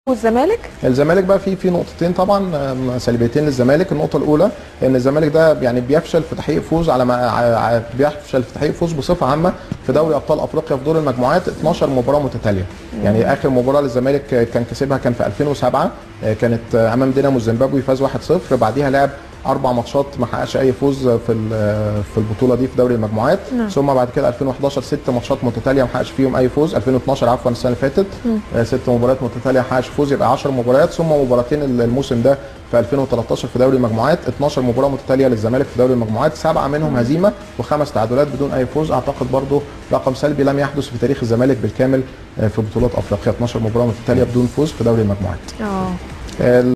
والزمالك الزمالك بقى في في نقطتين طبعا آم، سلبيتين للزمالك النقطه الاولى ان الزمالك ده يعني بيفشل في تحقيق فوز على ما ع- ع- بيفشل في تحقيق فوز بصفه عامه في دوري ابطال افريقيا في دور المجموعات 12 مباراه متتاليه يعني اخر مباراه للزمالك كان كسبها كان في 2007 آه، كانت آه، امام دينامو الزيمبابوي فاز 1-0 بعديها لعب اربع ماتشات ما حققش اي فوز في ال- في البطوله دي في دوري المجموعات نعم. ثم بعد كده 2011 ست ماتشات متتاليه ما حققش فيهم اي فوز 2012 عفوا السنه اللي فاتت آه، ست مباريات متتاليه ما حققش فوز يبقى 10 مباريات ثم مباراتين الموسم ده في 2013 في دوري المجموعات 12 مباراه متتاليه للزمالك في دوري المجموعات سبعه منهم هزيمه وخمس تعادلات بدون اي فوز اعتقد برضو رقم سلبي لم يحدث في تاريخ الزمالك بالكامل آه، في بطولات افريقيا 12 مباراه متتاليه بدون فوز في دوري المجموعات اه آه،